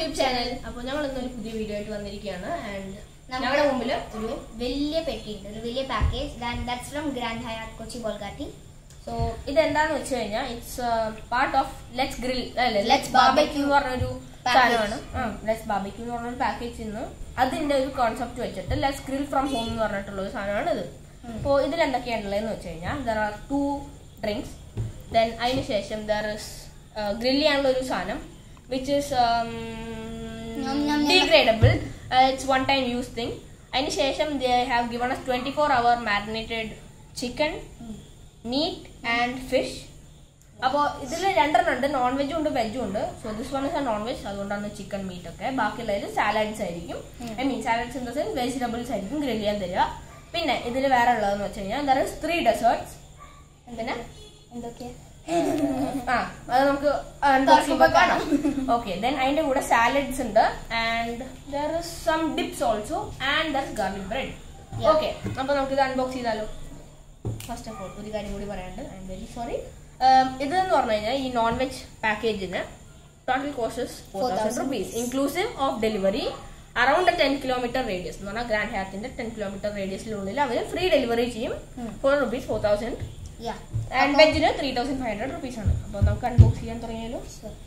YouTube channel അപ്പോൾ ഞങ്ങൾ ഇന്നൊരു പുതിയ വീഡിയോ ആയിട്ട് വന്നിരിക്കുകയാണ് ആൻഡ് നമുക്ക് ഞങ്ങളുടെ മുമ്പിൽ ഒരു വലിയ പെട്ടിയുണ്ട് ഒരു വലിയ package that's from Grand Hyatt Kochi Bolgatty so ഇതെന്താന്ന് വെച്ച് കഴിഞ്ഞാൽ it's part of let's grill അല്ലെ Let's ലെറ്റ്സ് ബാർബക്യൂ എന്ന് പറഞ്ഞൊരു Package. സാധനമാണ് ലെറ്റ്സ് ബാർബക്യൂ എന്ന് പറഞ്ഞൊരു പാക്കേജ് ഇന്ന് അതിന്റെ ഒരു കോൺസെപ്റ്റ് വെച്ചിട്ട് ലെറ്റ്സ് ഗ്രിൽ ഫ്രം ഹോം എന്ന് പറഞ്ഞിട്ടുള്ള ഒരു സാധനമാണ് ഇത് അപ്പോൾ ഇതിൽ എന്തൊക്കെയാണുള്ളതെന്ന് വെച്ച് കഴിഞ്ഞാൽ there are two drinks then അതിന് ശേഷം ദർ ഇസ് ഗ്രിൽ ചെയ്യാനുള്ള ഒരു സാധനം which is Yum, yum, yum. Degradable it's one time use thing അതിന് ശേഷം they have given us twenty four hour marinated chicken meat and fish അപ്പോൾ ഇതിൽ രണ്ടെണ്ണം ഉണ്ട് നോൺ വെജും ഉണ്ട് വെജും ഉണ്ട് so this one is a non veg അതുകൊണ്ടാണ് ചിക്കൻ മീറ്റ് ഒക്കെ ബാക്കിയുള്ളതിൽ സാലഡ്സ് ആയിരിക്കും I mean salads in the sense vegetables ആയിരിക്കും ഗ്രിൽ ചെയ്യാൻ തരിക പിന്നെ ഇതിൽ വേറെ ഉള്ളതെന്ന് വെച്ച് കഴിഞ്ഞാൽ ദർ ഇസ് ത്രീ ഡെസേർട്സ് പിന്നെ എന്തൊക്കെയാ ആ അത് നമുക്ക് തുറക്കുമ്പോ കാണാം ഓക്കെ ദെൻ അതിന്റെ കൂടെ സാലഡ്സ് ഉണ്ട് and there is some dips also and there garlic bread Yeah. Okay അപ്പൊ നമുക്ക് ഇത് അൺബോക്സ് ചെയ്താലോ ഫസ്റ്റ് ഓഫ് ഓൾ ഒരു കാര്യം കൂടി പറയാനുണ്ട് ഐ എം വെരി സോറി ഇത് എന്ന് പറഞ്ഞു കഴിഞ്ഞാൽ ഈ നോൺ വെജ് പാക്കേജിന് total costs four thousand 4,000 rupees inclusive of delivery around ten kilometre radius എന്ന് പറഞ്ഞാൽ ഗ്രാൻഡ് ഹാത്തിന്റെ ടെൻ കിലോമീറ്റർ റേഡിയസിനുള്ളിൽ അവർ ഫ്രീ ഡെലിവറി ചെയ്യും Hmm. Four rupees four thousand yeah and വെജിന് three thousand five hundred rupees ആണ് അപ്പോൾ നമുക്ക് അൺബോക്സ് ചെയ്യാൻ തുടങ്ങിയാലോ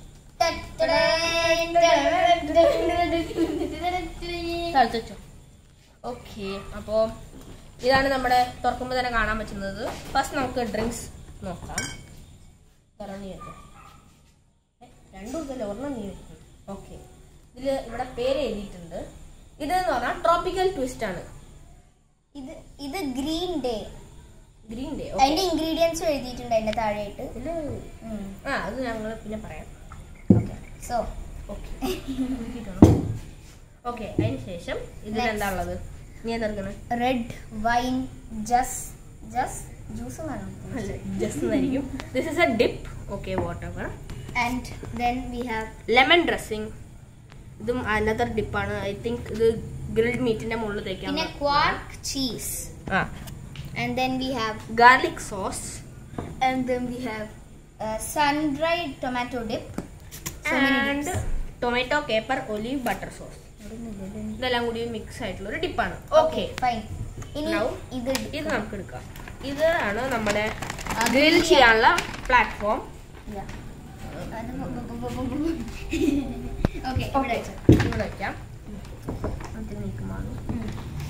സ്ഥലത്ത് വെച്ചോ ഓക്കെ അപ്പോൾ ഇതാണ് നമ്മുടെ തുറക്കുമ്പോൾ തന്നെ കാണാൻ പറ്റുന്നത് ഫസ്റ്റ് നമുക്ക് ഡ്രിങ്ക്സ് നോക്കാം തരാം നീ വെച്ചോ ഏ, രണ്ടും ഇതല്ലേ ഒരെണ്ണം നീ വെച്ചു ഓക്കെ ഇതിൽ ഇവിടെ പേര് എഴുതിയിട്ടുണ്ട് ഇതെന്ന് പറഞ്ഞാൽ ട്രോപ്പിക്കൽ ട്വിസ്റ്റ് ആണ് ഇത് ഇത് ഗ്രീൻ ഡേ ഗ്രീൻ ഡേ അതിന്റെ ഇൻഗ്രീഡിയൻസ് എഴുതിയിട്ടുണ്ട് അതിന്റെ താഴെയായിട്ട് ഇതിൽ ആ അത് ഞങ്ങൾ പിന്നെ പറയാം ഓക്കെ സോ ഓക്കെ ഓക്കെ അതിന് ശേഷം ഇതിൽ Next. എന്താ ഉള്ളത് നീ എന്തെടുക്കണേ റെഡ് വൈൻ ജസ് ജസ് ജ്യൂസ് വേണം ജസ്റ്റ് എന്നായിരിക്കും this is a dip okay whatever and then we have lemon dressing ഇതും അനദർ ഡിപ്പാണ് ഐ തിങ്ക് ഇത് ഗ്രിൽഡ് മീറ്റിന്റെ മുകളിൽ തേക്കാൻ പിന്നെ ക്വാർക്ക് ചീസ് ആ and then we have garlic sauce and then we have uh, sun-dried tomato dip. So many and dips. Tomato caper olive butter sauce ഇതെല്ലാം കൂടി മിക്സ് ആയിട്ടുള്ള ഒരു ഡിപ്പാണ് ഓക്കെ fine. ഇനി Now, ഇത് ഇത് നമുക്ക് എടുക്കാം ഇതാണ് നമ്മുടെ അത് ഗ്രിൽ ചെയ്യാം. ചെയ്യാനുള്ള പ്ലാറ്റ്ഫോം Yeah. അത് ബു- ബു- ബു- ബു- ബു- ബു- Okay, ഇവിടെ വെച്ചോ. ഇവിടെ വയ്ക്കാം എന്നിട്ട് നീക്കുമാണ് ഉം.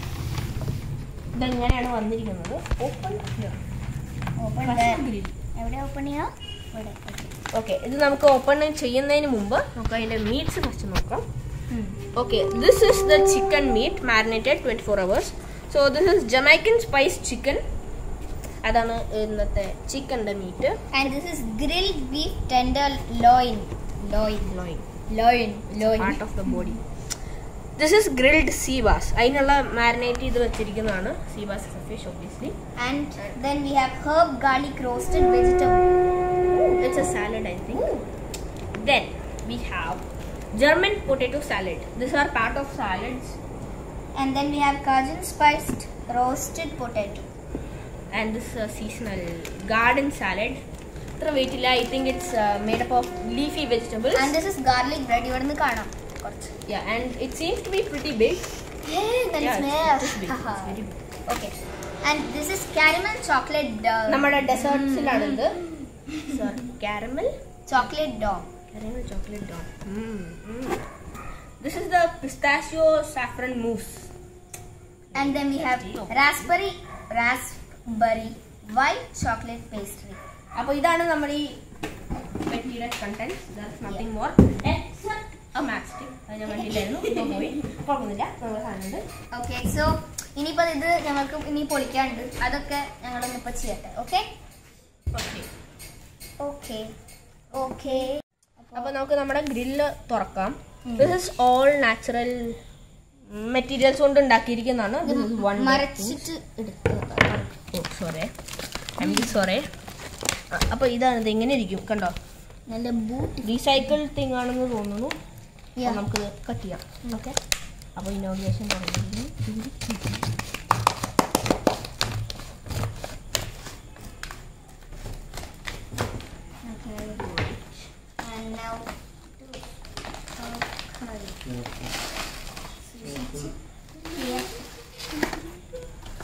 ഇതെങ്ങനെയാണ് വന്നിരിക്കുന്നത് ഓപ്പൺ Open there. എവിടെ ഓപ്പൺ ചെയ്യാം ഇവിടെ Okay. ഓക്കെ ഇത് നമുക്ക് ഓപ്പൺ ചെയ്യുന്നതിന് മുമ്പ് നമുക്ക് അതിന്റെ മീറ്റ്സ് ഫസ്റ്റ് നോക്കാം ഉം. Okay this is the chicken meat marinated twenty four hours so this is Jamaican spice chicken അതാണ് ഇന്നത്തെ ചിക്കൻ്റെ meat And this is grilled beef tender loin. Loin. Loin Loin. Loin. Part of the body this is grilled sea bass അതിനുള്ള marinate ചെയ്ത് വെച്ചിരിക്കുന്നതാണ് sea bass is a fish obviously And then we have herb garlic roasted vegetable. It's a salad, I think. Then we have German potato salad. These are part of salads, And then we have Cajun spiced roasted potato. and this uh, seasonal garden salad. ഇത്ര weight ഇല്ല I think it's made up of leafy vegetables And this is garlic bread. ഇവിടുന്ന് കാണാം കുറച്ച് and it seems to be pretty big Hey, that Yeah, smell. it is big. It's very big. okay. And this is caramel chocolate dog. നമ്മുടെ ഡെസേർട്സിലാണ് ഇത് caramel chocolate dog. caramel chocolate dog. Mm, mm. This is the pistachio saffron mousse. And then we have Okay. raspberry raspberry white chocolate pastry. അപ്പൊ ഇതാണ് നമ്മുടെ ഈ പെട്ടിയുടെ content nothing more except a matchstick അത് ഞാൻ വേണ്ടിയില്ലായിരുന്നു ഇപ്പൊ പോയി കുഴപ്പമൊന്നുമില്ല നമ്മുടെ സാധനമുണ്ട് Okay, so ഇനിയിപ്പോൾ ഇത് ഞങ്ങൾക്ക് ഇനി പൊളിക്കാനുണ്ട് അതൊക്കെ ഞങ്ങളൊന്ന് ഇപ്പൊ ചെയ്യട്ടെ ഓക്കെ ഓക്കെ ഓക്കെ ഓക്കെ അപ്പൊ നമുക്ക് നമ്മുടെ ഗ്രില്ല് തുറക്കാം this is all natural materials കൊണ്ട് ഉണ്ടാക്കിയിരിക്കുന്നതാണ് ദിസ് ഇസ് വൺ മരച്ചിട്ട് എടുത്തതാണ് സോറി ഐ മീൻ സോറി അപ്പൊ ഇതാണ് ഇത് എങ്ങനെ ഇരിക്കും കണ്ടോ നല്ല ബൂട്ട് റീസൈക്കിൾ തിങ് ആണെന്ന് തോന്നുന്നു അപ്പൊ Yeah. നമുക്കിത് കട്ട് ചെയ്യാം ഓക്കെ അപ്പോൾ ഇനോഗ്രേഷൻ തുടങ്ങിയിരിക്കുന്നു Okay. And now to uh, curry.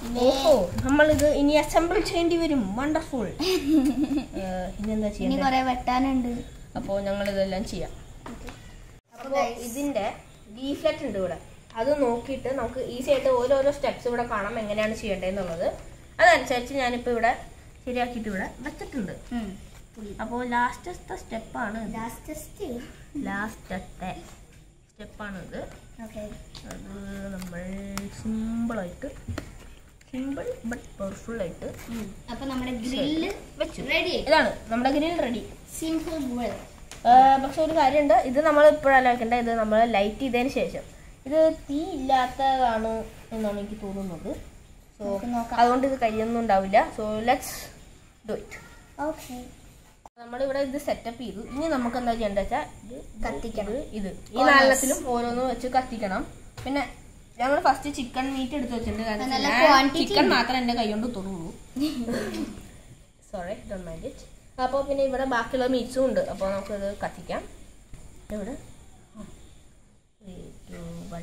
ഓഹോ നമ്മളിത് ഇനി അസംബിൾ ചെയ്യേണ്ടി വരും വണ്ടർഫുൾ ഇനി എന്താ ഇനി ചെയ്യേണ്ടത് കുറെ വെട്ടാനുണ്ട് അപ്പോൾ ഞങ്ങൾ ഇതെല്ലാം ചെയ്യാം അപ്പൊ അപ്പോൾ guys, ഇതിന്റെ ലീഫ്ലെറ്റ് ഉണ്ട് ഇവിടെ അത് നോക്കിയിട്ട് നമുക്ക് ഈസി ആയിട്ട് ഓരോരോ സ്റ്റെപ്സ് ഇവിടെ കാണാം എങ്ങനെയാണ് ചെയ്യേണ്ടതെന്നുള്ളത് അതനുസരിച്ച് ഞാനിപ്പോൾ ഇവിടെ ശരിയാക്കിയിട്ട് ഇവിടെ വെച്ചിട്ടുണ്ട് ഉം. അപ്പോൾ ലാസ്റ്റത്തെ സ്റ്റെപ്പാണ് ലാസ്റ്റസ്റ്റ് ലാസ്റ്റത്തെ സ്റ്റെപ്പാണ് ഇത് ഓക്കെ അത് നമ്മൾ സിമ്പിളായിട്ട് സിമ്പിൾ ബട്ട് പവർഫുൾ ആയിട്ട് അപ്പൊ നമ്മുടെ ഗ്രില്ല് വെച്ചു റെഡി ഇതാണ് നമ്മുടെ ഗ്രിൽ റെഡി സിമ്പിൾ ഗ്രിൽ പക്ഷെ ഒരു കാര്യമുണ്ട് ഇത് നമ്മൾ ഇപ്പോഴല്ല വെക്കേണ്ട ഇത് നമ്മൾ ലൈറ്റ് ചെയ്തതിന് ശേഷം ഇത് തീ ഇല്ലാത്തതാണ് എന്നാണ് എനിക്ക് തോന്നുന്നത് സോ നമുക്ക് നോക്കാം. അതുകൊണ്ട് ഇത് കഴിയൊന്നും ഉണ്ടാവില്ല so let's do it okay നമ്മളിവിടെ ഇത് സെറ്റപ്പ് ചെയ്തു ഇനി നമുക്ക് എന്താ ചെയ്യേണ്ടത് വെച്ചാൽ ഇത് കത്തിക്കണം. ഇത് ഇത് ഈ Corners. നാലെണ്ണത്തിലും ഓരോന്ന് വെച്ച് കത്തിക്കണം പിന്നെ ഞങ്ങൾ ഫസ്റ്റ് ചിക്കൻ മീറ്റ് എടുത്ത് വെച്ചിട്ടുണ്ട് നല്ല കാരണം quantity ചിക്കൻ ഉണ്ട്. മാത്രം എൻ്റെ കൈ കൊണ്ട് തൊടുള്ളൂ സോറി ഡോണ്ട് മൈൻഡ് ഇറ്റ് അപ്പോൾ പിന്നെ ഇവിടെ ബാക്കിയുള്ള മീറ്റ്സും ഉണ്ട് അപ്പോൾ നമുക്കത് കത്തിക്കാം ഇവിടെ Three, two, one.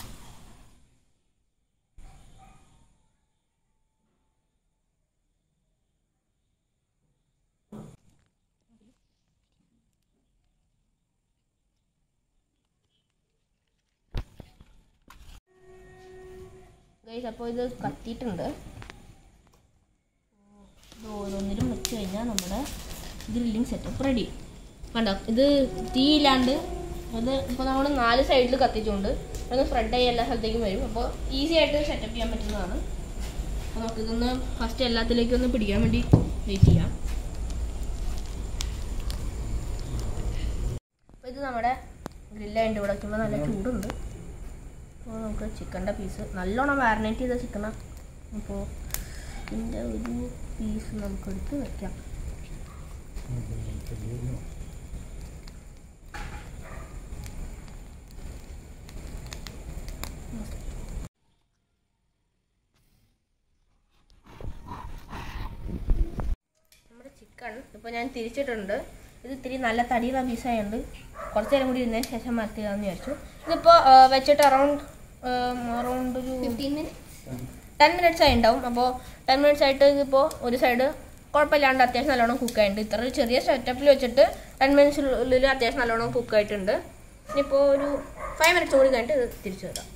ഗൈസ് അപ്പോൾ ഇത് കത്തിയിട്ടുണ്ട് ഇത് ഓരോന്നിലും വെച്ച് കഴിഞ്ഞാൽ നമ്മുടെ ഗ്രില്ലിംഗ് സെറ്റപ്പ് റെഡി കണ്ടോ ഇത് തീയില്ലാണ്ട് അത് ഇപ്പോൾ നമ്മൾ നാല് സൈഡിൽ കത്തിച്ചുകൊണ്ട് അത് സ്പ്രെഡ് ആയി എല്ലാ സ്ഥലത്തേക്കും വരും അപ്പോൾ ഈസി ആയിട്ട് സെറ്റപ്പ് ചെയ്യാൻ പറ്റുന്നതാണ് അപ്പോൾ നമുക്കിതൊന്ന് ഫസ്റ്റ് എല്ലാത്തിലേക്കും ഒന്ന് പിടിക്കാൻ വേണ്ടി വെയിറ്റ് ചെയ്യാം അപ്പോൾ ഇത് നമ്മുടെ ഗ്രില്ലായിട്ട് ഇവിടെ വയ്ക്കുമ്പോൾ നല്ല ചൂടുണ്ട് അപ്പോൾ നമുക്ക് ചിക്കൻ്റെ പീസ് നല്ലോണം മാരിനേറ്റ് ചെയ്ത ചിക്കനാണ് അപ്പോൾ ഇതിൻ്റെ ഒരു പീസ് നമുക്കെടുത്ത് വെക്കാം നമ്മുടെ ചിക്കൻ ഇപ്പോൾ ഞാൻ തിരിച്ചിട്ടുണ്ട് ഇത് ഇത്തിരി നല്ല തടിയുള്ള പീസായതുകൊണ്ട് കുറച്ച് നേരം കൂടി ഇരുന്നതിന് ശേഷം മാറ്റുകയെന്ന് വിചാരിച്ചു ഇതിപ്പോൾ വെച്ചിട്ട് അറൗണ്ട് അറൗണ്ട് ഒരു ഫിഫ്റ്റീൻ മിനിറ്റ് ടെൻ മിനിറ്റ്സ് ആയി ഉണ്ടാവും അപ്പോൾ ടെൻ മിനിറ്റ്സ് ആയിട്ട് ഇതിപ്പോൾ ഒരു സൈഡ് കുഴപ്പമില്ലാണ്ട് അത്യാവശ്യം നല്ലോണം കുക്ക് ആയിട്ടുണ്ട് ഇത്ര ഒരു ചെറിയ സെറ്റപ്പിൽ വെച്ചിട്ട് ടെൻ മിനിറ്റ്സിനുള്ളിൽ അത്യാവശ്യം നല്ലോണം കുക്ക് ആയിട്ടുണ്ട് ഇനിയിപ്പോൾ ഒരു ഫൈവ് മിനിറ്റ്സ് കൂടി കഴിഞ്ഞിട്ട് ഇത് തിരിച്ചു വരാം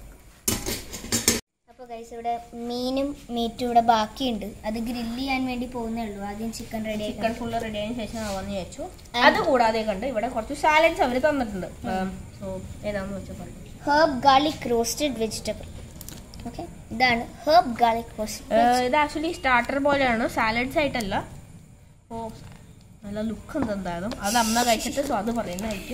അപ്പോൾ ഗൈസ് ഇവിടെ മീനും മീറ്റും ഇവിടെ ബാക്കിയുണ്ട് അത് ഗ്രില്ല് ചെയ്യാൻ വേണ്ടി പോകുന്നേ ഉള്ളൂ ആദ്യം chicken ready chicken full ready ആയതിനു ശേഷം ആവാന്ന് വിചാരിച്ചു And- അത് കൂടാതെ കണ്ട് ഇവിടെ കുറച്ച് സാലഡ്സ് അവർ തന്നിട്ടുണ്ട് സോ ഏതാണെന്ന് വെച്ചാൽ പറയും herb garlic roasted vegetable okay ഇതാണ് ഹേർബ് ഗാർലിക് റോസ്റ്റഡ് ഇത് ആക്ച്വലി സ്റ്റാർട്ടർ പോലെയാണ് സാലഡ്സ് ആയിട്ടല്ല ഓ നല്ല ലുക്ക് ഉണ്ട് എന്തായാലും അത് അമ്മ കഴിച്ചിട്ട് സോ അത് പറയുന്നതായിരിക്കും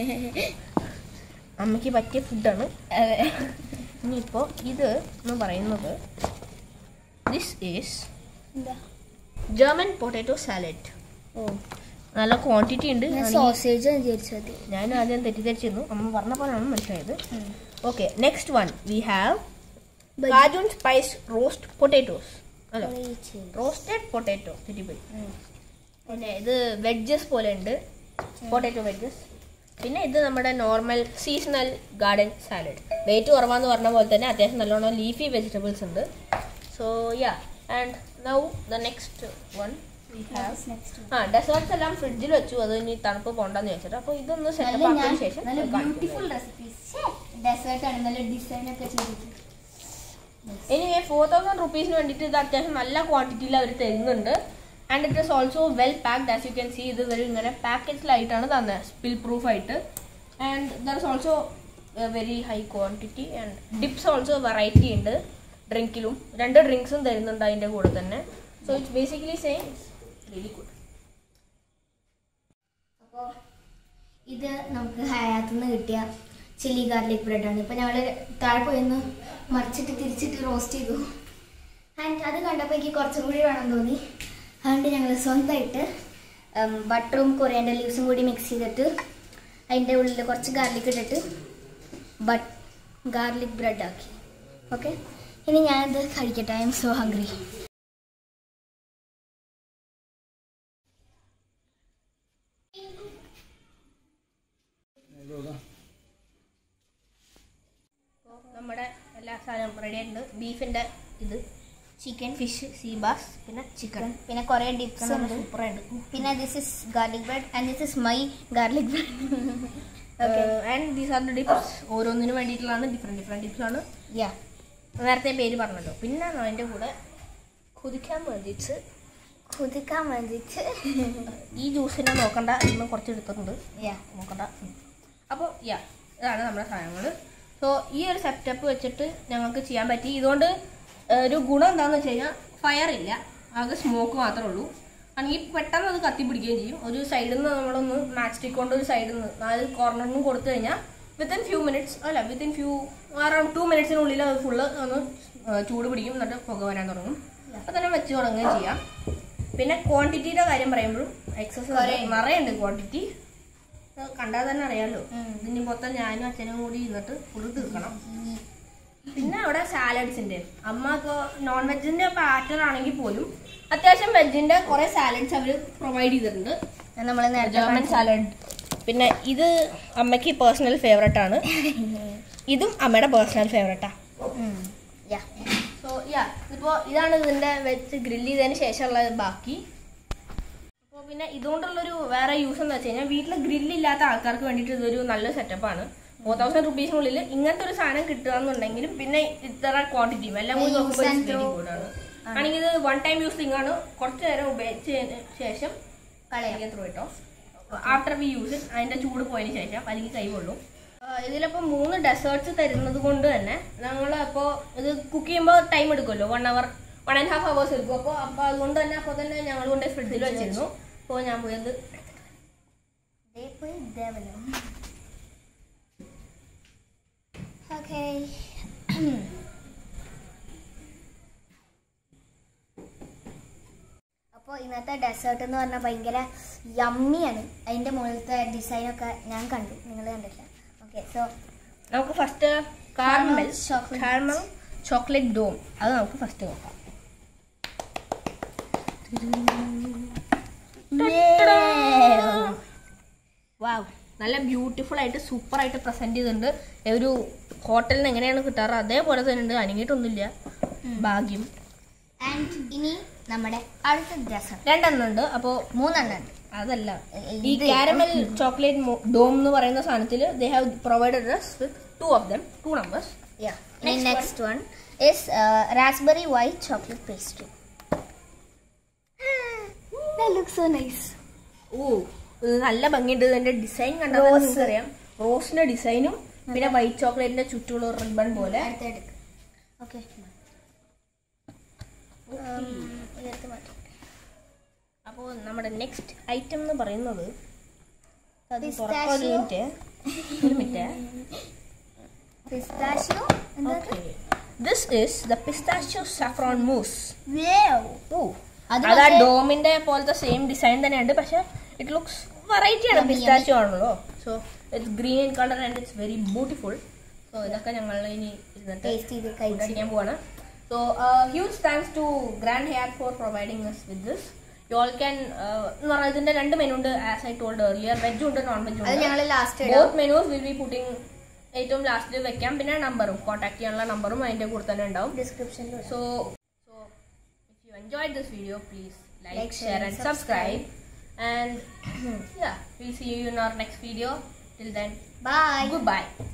അമ്മയ്ക്ക് പറ്റിയ ഫുഡാണ് ഇനിയിപ്പോൾ ഇത് എന്ന് പറയുന്നത് ദിസ് ഈസ് എന്താ ജർമ്മൻ പൊട്ടാറ്റോ സാലഡ് ഓ നല്ല ക്വാണ്ടിറ്റി ഉണ്ട് ഞാൻ ആണെങ്കിൽ സോസേജ് വിചാരിച്ചത് ഞാൻ ആദ്യം തെറ്റിദ്ധരിച്ചിരുന്നു അമ്മ പറഞ്ഞ പോലെയാണ് മനസ്സിലായത് okay next one we have Cajun spice roast potatoes അല്ല റോസ്റ്റഡ് പൊട്ടാറ്റോ തെറ്റിപ്പോയി പിന്നെ ഇത് വെഡ്ജസ് പോലെ ഉണ്ട് പൊട്ടാറ്റോ വെഡ്ജസ് പിന്നെ ഇത് നമ്മുടെ normal seasonal garden salad weight കുറവാന്ന് പറഞ്ഞ പോലെ തന്നെ അത്യാവശ്യം നല്ലോണം ലീഫി വെജിറ്റബിൾസ് ഉണ്ട് so yeah and now the next one we have ah desserts എല്ലാം ഫ്രിഡ്ജിൽ വെച്ചു അത് ഇനി തണുപ്പ് പോണ്ടെന്ന് വെച്ചിട്ട് അപ്പോൾ ഇതൊന്ന് സെറ്റപ്പ് ആക്കിയതിന് ശേഷം നല്ല ഞാൻ കാണിക്കാം. ബ്യൂട്ടിഫുൾ റെസിപ്പീസ് ഡെസേർട്ട് ആണ് നല്ല ഡിസൈൻ ഒക്കെ ചെയ്തിട്ട് എനിവേ ഫോർ തൗസൻഡ് റുപ്പീസിന് വേണ്ടിയിട്ട് ഇത് അത്യാവശ്യം നല്ല ക്വാണ്ടിറ്റിയിൽ അവർ തരുന്നുണ്ട് and it is also well packed as you can see ഇത് ഒരു ഇങ്ങനെ പാക്കറ്റ്സിലായിട്ടാണ് തന്നെ സ്പിൽ പ്രൂഫ് ആയിട്ട് and there is also very high quantity and dips also variety ഉണ്ട് ഡ്രിങ്കിലും രണ്ട് ഡ്രിങ്ക്സും തരുന്നുണ്ട് അതിൻ്റെ കൂടെ തന്നെ so it's basically same very good അപ്പോൾ ഇത് നമുക്ക് ഹയാത്തിൽ നിന്ന് കിട്ടിയ ചില്ലി ഗാർലിക് ബ്രെഡാണ് ഇപ്പോൾ ഞങ്ങൾ താഴെ പോയിന്ന് മറിച്ചിട്ട് തിരിച്ചിട്ട് റോസ്റ്റ് ചെയ്തു ആൻഡ് അത് കണ്ടപ്പോൾ എനിക്ക് കുറച്ചും കൂടി വേണം തോന്നി അതുകൊണ്ട് ഞങ്ങൾ സ്വന്തമായിട്ട് ബട്ടറും കൊറിയാൻ്റെ ലീവ്സും കൂടി മിക്സ് ചെയ്തിട്ട് അതിൻ്റെ ഉള്ളിൽ കുറച്ച് ഗാർലിക് ഇട്ടിട്ട് ബട്ട് ഗാർലിക് ബ്രെഡ് ആക്കി ഓക്കെ ഇനി ഞാനിത് കഴിക്കട്ടെ ഐ എം സോ ഹംഗ്രി നമ്മുടെ എല്ലാ സാധനവും റെഡി ആയിട്ടുണ്ട് ബീഫിൻ്റെ ഇത് ചിക്കൻ ഫിഷ് സീബാസ് പിന്നെ ചിക്കൻ പിന്നെ കുറേ ഡിപ്സ് ഉണ്ട് സൂപ്പറായിട്ട് പിന്നെ this is garlic bread and this is my garlic bread okay and these are the dips ഓരോന്നിനും വേണ്ടിയിട്ടുള്ളതാണ് ഡിഫറെൻറ്റ് ഡിഫറെൻറ്റ് ഡിപ്സ് ആണ് യാ നേരത്തെ പേര് പറഞ്ഞല്ലോ പിന്നെ അതിൻ്റെ കൂടെ കുതിക്കാൻ വേണ്ടിയിട്ട് കുതിക്കാൻ വേണ്ടിയിട്ട് ഈ ജ്യൂസിനെ നോക്കണ്ട ഇന്ന് കുറച്ച് എടുത്തിട്ടുണ്ട് യാ നോക്കണ്ട അപ്പോൾ യാ ഇതാണ് നമ്മുടെ സാധനങ്ങൾ സോ ഈ ഒരു സെറ്റപ്പ് വെച്ചിട്ട് ഞങ്ങൾക്ക് ചെയ്യാൻ പറ്റി ഇതുകൊണ്ട് ഏഹ്, ഒരു ഗുണം എന്താണെന്ന് വെച്ച് കഴിഞ്ഞാൽ ഫയർ ഇല്ല ആകെ സ്മോക്ക് മാത്രമേ ഉള്ളൂ ആണെങ്കിൽ പെട്ടെന്ന് അത് കത്തി പിടിക്കുകയും ചെയ്യും ഒരു സൈഡിൽ നിന്ന് നമ്മളൊന്ന് മാച്ച് സ്റ്റിക്ക് കൊണ്ട് ഒരു സൈഡിൽ നിന്ന് നാല് കോർണറിൽ നിന്ന് കൊടുത്തു കഴിഞ്ഞാൽ വിത്തിൻ ഫ്യൂ മിനിറ്റ്സ് അല്ല വിത്തിൻ ഫ്യൂ അറൗണ്ട് ടു മിനിറ്റ്സിനുള്ളിൽ അത് ഫുള്ള് ഒന്ന് ഏഹ്, ചൂട് പിടിക്കും എന്നിട്ട് പുക വരാൻ തുടങ്ങും അപ്പോൾ തന്നെ വെച്ച് തുടങ്ങുകയും ചെയ്യാം പിന്നെ ക്വാണ്ടിറ്റിയുടെ കാര്യം പറയുമ്പോഴും എക്സസ് നിറയെ ഉണ്ട് ക്വാണ്ടിറ്റി കണ്ടാൽ തന്നെ അറിയാലോ ഇതിന് മൊത്തം ഞാനും അച്ഛനും കൂടി ഇരുന്നിട്ട് ഫുള്ള് തീർക്കണം പിന്നെ അവിടെ സാലഡ്സിന്റെ അമ്മ ഇപ്പോൾ നോൺ വെജിന്റെ പാറ്റേൺ ആണെങ്കിൽ പോലും അത്യാവശ്യം വെജിന്റെ കുറെ സാലഡ്സ് അവർ പ്രൊവൈഡ് ചെയ്തിട്ടുണ്ട് നമ്മൾ ജർമ്മൻ സാലഡ് പിന്നെ ഇത് അമ്മയ്ക്ക് പേഴ്സണൽ ഫേവറേറ്റ് ആണ് ഇതും അമ്മയുടെ പേഴ്സണൽ ഫേവറേറ്റാ യാ സോ യാ ഇപ്പോൾ ഇതാണ് ഇതിന്റെ വെച്ച് ഗ്രില്ല് ചെയ്തതിന് ശേഷമുള്ള ബാക്കി അപ്പോൾ പിന്നെ ഇതുകൊണ്ടുള്ളൊരു വേറെ യൂസ് എന്ന് വെച്ച് കഴിഞ്ഞാൽ വീട്ടിൽ ഗ്രില്ലില്ലാത്ത ആൾക്കാർക്ക് വേണ്ടിയിട്ട് ഇതൊരു നല്ല സെറ്റപ്പാണ് ഫോർ തൗസൻഡ് റുപ്പീസിനുള്ളിൽ ഇങ്ങനത്തെ ഒരു സാധനം കിട്ടുക എന്നുണ്ടെങ്കിലും പിന്നെ ഇത്ര ക്വാണ്ടിറ്റിയും എല്ലാം കൂടി Use നോക്കുമ്പോൾ and വെരി throw. ഗുഡാണ് ആണെങ്കിൽ ഇത് വൺ ടൈം യൂസിങ് ആണ് കുറച്ച് നേരം ഉപയോഗിച്ചതിന് ശേഷം കളയാം ത്രൂ കേട്ടോ ആഫ്റ്റർ വി യൂസ് ഇറ്റ് അതിന്റെ ചൂട് പോയതിന് ശേഷം അല്ലെങ്കിൽ കൈ കൊള്ളും ഇതിലിപ്പോൾ മൂന്ന് ഡെസേർട്സ് തരുന്നത് കൊണ്ട് തന്നെ ഞങ്ങൾ അപ്പോൾ ഇത് കുക്ക് ചെയ്യുമ്പോൾ ടൈം എടുക്കുമല്ലോ one hour one and half hours എടുക്കും അപ്പോൾ അപ്പോൾ അതുകൊണ്ട് തന്നെ അപ്പോൾ തന്നെ ഞങ്ങൾ കൊണ്ട് ഫ്രിഡ്ജിൽ വെച്ചിരുന്നു അപ്പോൾ ഞാൻ പോയത് ദേ പോയി ദേവലം ഓക്കെ അപ്പോൾ ഇന്നത്തെ ഡെസേർട്ട് എന്ന് പറഞ്ഞാൽ ഭയങ്കര യമ്മിയാണ് അതിൻ്റെ മുകളിലത്തെ ഡിസൈനൊക്കെ ഞാൻ കണ്ടു നിങ്ങൾ കണ്ടില്ല ഓക്കെ സോ നമുക്ക് first caramel Caramel chocolate. Caramel chocolate dome അത് നമുക്ക് ഫസ്റ്റ് നോക്കാം വാവ് നല്ല ബ്യൂട്ടിഫുൾ ആയിട്ട് സൂപ്പർ ആയിട്ട് പ്രസന്റ് ചെയ്തിട്ടുണ്ട് ഒരു ഹോട്ടലിൽ നിന്ന് എങ്ങനെയാണ് കിട്ടാറ് അതേപോലെ തന്നെ ഉണ്ട് അനങ്ങിയിട്ടൊന്നുമില്ല ഭാഗ്യം ആൻഡ് ഇനി നമ്മുടെ അടുത്ത ഡെസേർട്ട് രണ്ടെണ്ണം ഉണ്ട് അപ്പോൾ മൂന്നെണ്ണം ഉണ്ട് അതല്ല ഇത് ഈ കാരമൽ ചോക്ലേറ്റ് ഡോം എന്ന് പറയുന്ന സാധനത്തിൽ they have provided with two of them two numbers Yeah. Next, next one, is uh, raspberry white chocolate pastry. that looks so nice. ഓ ഇത് നല്ല ഭംഗിയുണ്ട് ഇതിന്റെ ഡിസൈൻ കണ്ടാൽ Rose. നിങ്ങൾക്കറിയാം റോസിന്റെ ഡിസൈനും പിന്നെ വൈറ്റ് ചോക്ലേറ്റിന്റെ ചുറ്റുമുള്ള റിബൺ പോലെ അടുത്ത എടുക്ക്. Okay. Um, ഇതെടുത്ത് മാറ്റി. അപ്പോൾ നമ്മുടെ നെക്സ്റ്റ് ഐറ്റം എന്ന് പറയുന്നത് അത് Pistachio. തുറക്കാം ഒരു മിനിറ്റ് ഒരു മിനിറ്റ് Pistachio. എന്താ ഇത്? Okay this is the pistachio saffron mousse Wow. ഓ അത് അത് ആ മറ്റേ- ഡോമിന്റെ പോലത്തെ സെയിം ഡിസൈൻ തന്നെയുണ്ട് പക്ഷെ ഇറ്റ് ലുക്സ് വെറൈറ്റി ആണ് Yummy, പിസ്താച്ചോ ആണല്ലോ so it's green in colour and it's very beautiful so ഇതൊക്കെ ഞങ്ങൾ ഇനി ഇരുന്നിട്ട് Taste ചെയ്ത് കഴിച്ച്. കഴിക്കാൻ പോവാണ് so huge thanks to grand hair for providing us with this you all can എന്ന് പറഞ്ഞാൽ ഇതിന്റെ രണ്ട് മെനു ഉണ്ട് as I told earlier veg ഉണ്ട് നോൺ വെജ് അത് ഉണ്ട് ഞങ്ങൾ last both menus will be putting ഏറ്റവും ലാസ്റ്റിൽ വെക്കാം പിന്നെ നമ്പറും കോൺടാക്ട് ചെയ്യാനുള്ള നമ്പറും അതിന്റെ കൂടെ തന്നെ ഉണ്ടാവും ഡിസ്ക്രിപ്ഷനിൽ So, so if you enjoyed this video, please like, Like, share, share, and and subscribe. And yeah, we'll see you in our next video. Till then, bye goodbye.